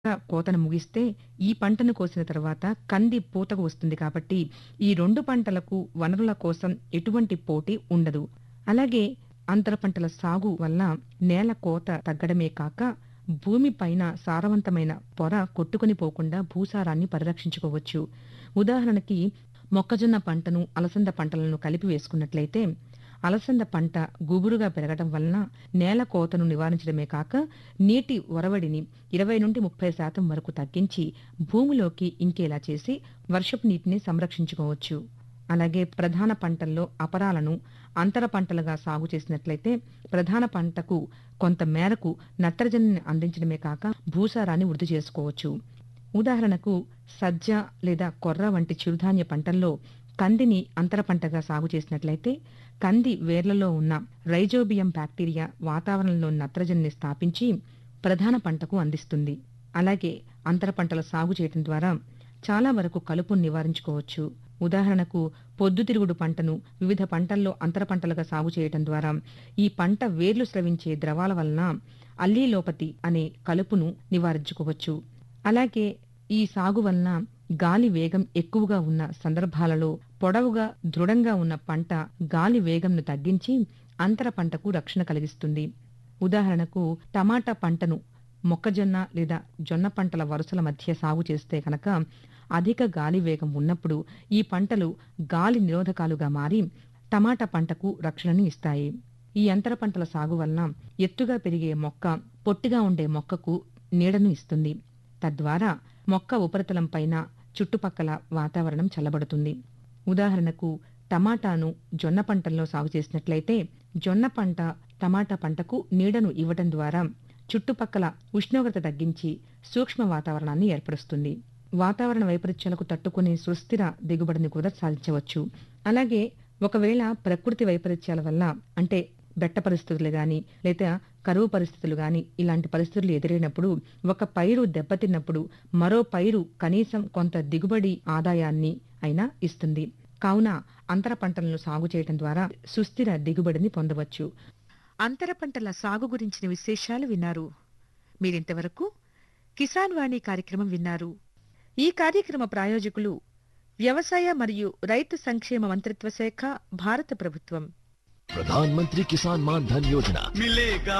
కోతను ముగిస్తే ఈ పంటను కోసిన తర్వాత కంది పూతకు వస్తుంది కాబట్టి ఈ రెండు పంటలకు వనరుల కోసం ఎటువంటి పోటీ ఉండదు అలాగే అంతర పంటల సాగు వల్ల నేల కోత తగ్గడమే కాక భూమిపైన సారవంతమైన పొర కొట్టుకుని పోకుండా భూసారాన్ని పరిరక్షించుకోవచ్చు ఉదాహరణకి మొక్కజొన్న పంటను అలసంద పంటలను కలిపి వేసుకున్నట్లయితే అలసంద పంట గుబురుగా పెరగడం వలన నేల కోతను నివారించడమే కాక నీటి ఒరవడిని ఇరవై నుండి ముప్పై శాతం వరకు తగ్గించి భూమిలోకి ఇంకేలా చేసి వర్షపు నీటిని సంరక్షించుకోవచ్చు అలాగే ప్రధాన పంటల్లో అపరాలను అంతర పంటలుగా సాగు చేసినట్లయితే ప్రధాన పంటకు కొంత మేరకు నత్రజనిని అందించడమే కాక భూసారాన్ని వృద్ధి చేసుకోవచ్చు ఉదాహరణకు సజ్జ లేదా కొర్ర వంటి చిరుధాన్య పంటల్లో కందిని అంతర పంటగా సాగు చేసినట్లయితే కంది వేర్లలో ఉన్న రైజోబియం బ్యాక్టీరియా వాతావరణంలో నత్రజనిని స్థాపించి ప్రధాన పంటకు అందిస్తుంది అలాగే అంతర పంటల సాగు చేయడం ద్వారా చాలా వరకు కలుపును నివారించుకోవచ్చు ఉదాహరణకు పొద్దుతిరుగుడు పంటను వివిధ పంటల్లో అంతర పంటలుగా సాగు చేయడం ద్వారా ఈ పంట వేర్లు స్రవించే ద్రవాల వలన అల్లీలోపతి అనే కలుపును నివారించుకోవచ్చు అలాగే ఈ సాగు వలన గాలి వేగం ఎక్కువగా ఉన్న సందర్భాలలో పొడవుగా దృఢంగా ఉన్న పంట గాలి వేగంను తగ్గించి అంతర పంటకు రక్షణ కలిగిస్తుంది ఉదాహరణకు టమాటా పంటను మొక్కజొన్న లేదా జొన్న పంటల వరుసల మధ్య సాగు చేస్తే కనుక అధిక గాలి వేగం ఉన్నప్పుడు ఈ పంటలు గాలి నిరోధకాలుగా మారి టమాటా పంటకు రక్షణను ఇస్తాయి ఈ అంతర పంటల సాగు వలన ఎత్తుగా పెరిగే మొక్క పొట్టిగా ఉండే మొక్కకు నీడను ఇస్తుంది తద్వారా మొక్క ఉపరితలం పైన చుట్టుపక్కల వాతావరణం చల్లబడుతుంది ఉదాహరణకు టమాటాను జొన్న పంటల్లో సాగు చేసినట్లయితే జొన్న పంట టమాటా పంటకు నీడను ఇవ్వడం ద్వారా చుట్టుపక్కల ఉష్ణోగ్రత తగ్గించి సూక్ష్మ వాతావరణాన్ని ఏర్పరుస్తుంది వాతావరణ వైపరీత్యాలకు తట్టుకునే సుస్థిర దిగుబడిని కూడా సాధించవచ్చు అలాగే ఒకవేళ ప్రకృతి వైపరీత్యాల వల్ల అంటే బెట్ట పరిస్థితులు గాని లేదా కరువు పరిస్థితులు గాని ఇలాంటి పరిస్థితులు ఎదురైనప్పుడు ఒక పైరు దెబ్బతిన్నప్పుడు మరో పైరు కనీసం కొంత దిగుబడి ఆదాయాన్ని అయినా ఇస్తుంది కావున అంతర పంటలను సాగు చేయడం ద్వారా సుస్థిర దిగుబడిని పొందవచ్చు అంతర పంటల సాగు గురించిన విశేషాలు విన్నారు మీరింతవరకు కిసాన్ వాణి కార్యక్రమం విన్నారు ఈ కార్యక్రమ ప్రాయోజకులు వ్యవసాయ మరియు రైతు సంక్షేమ మంత్రిత్వ శాఖ భారత ప్రభుత్వం प्रधानमंत्री किसान मान धन योजना मिलेगा